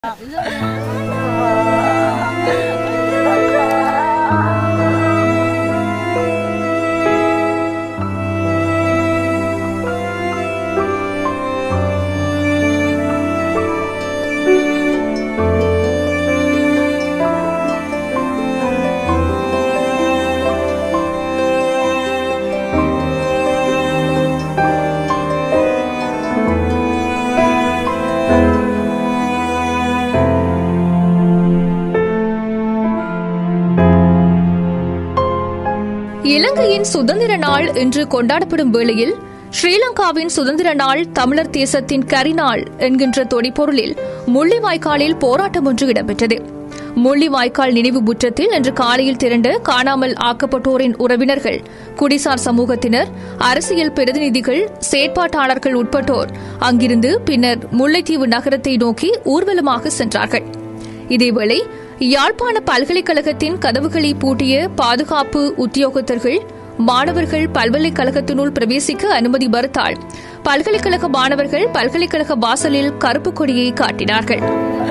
இலங்கையின் சுதந்திர நாள் இன்று கொண்டாடப்படும் வேளையில் ஸ்ரீலங்காவின் சுதந்திர நாள் தமிழர் தேசத்தின் கரிநாள் என்கின்ற தொடிப்பொருளில் முள்ளிவாய்க்காலில் போராட்டம் ஒன்று இடம்பெற்றது முள்ளிவாய்க்கால் நினைவு முற்றத்தில் இன்று காலையில் திரண்ட காணாமல் ஆக்கப்பட்டோரின் உறவினர்கள் குடிசார் சமூகத்தினர் அரசியல் பிரதிநிதிகள் செயற்பாட்டாளர்கள் உட்பட்டோர் அங்கிருந்து பின்னர் முல்லைத்தீவு நகரத்தை நோக்கி ஊர்வலமாக சென்றார்கள் இதேவேளை யாழ்ப்பாண பல்கலைக்கழகத்தின் கதவுகளை பூட்டிய பாதுகாப்பு உத்தியோகத்தர்கள் மாணவர்கள் பல்கலைக்கழகத்தினுள் பிரவேசிக்க அனுமதி மறுத்தால் பல்கலைக்கழக மாணவர்கள் பல்கலைக்கழக வாசலில் கருப்பு கொடியை காட்டினார்கள்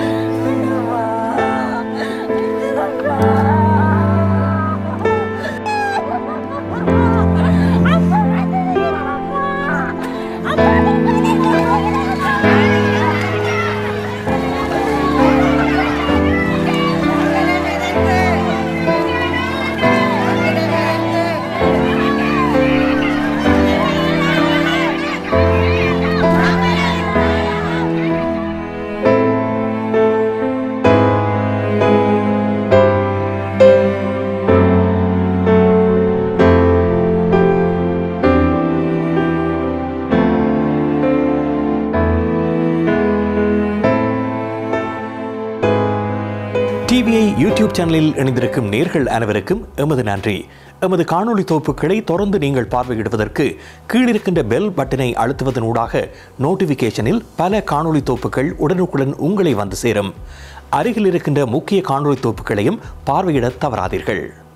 டிவிஐ யூடியூப் சேனலில் இணைந்திருக்கும் நேர்கள் அனைவருக்கும் எமது நன்றி எமது காணொளி தொகுப்புகளை தொடர்ந்து நீங்கள் பார்வையிடுவதற்கு கீழிருக்கின்ற பெல் பட்டனை அழுத்துவதனூடாக நோட்டிபிகேஷனில் பல காணொளி தொகுப்புகள் உடனுக்குடன் உங்களை வந்து சேரும் அருகில் இருக்கின்ற முக்கிய காணொளி தொகுப்புகளையும் பார்வையிட தவறாதீர்கள்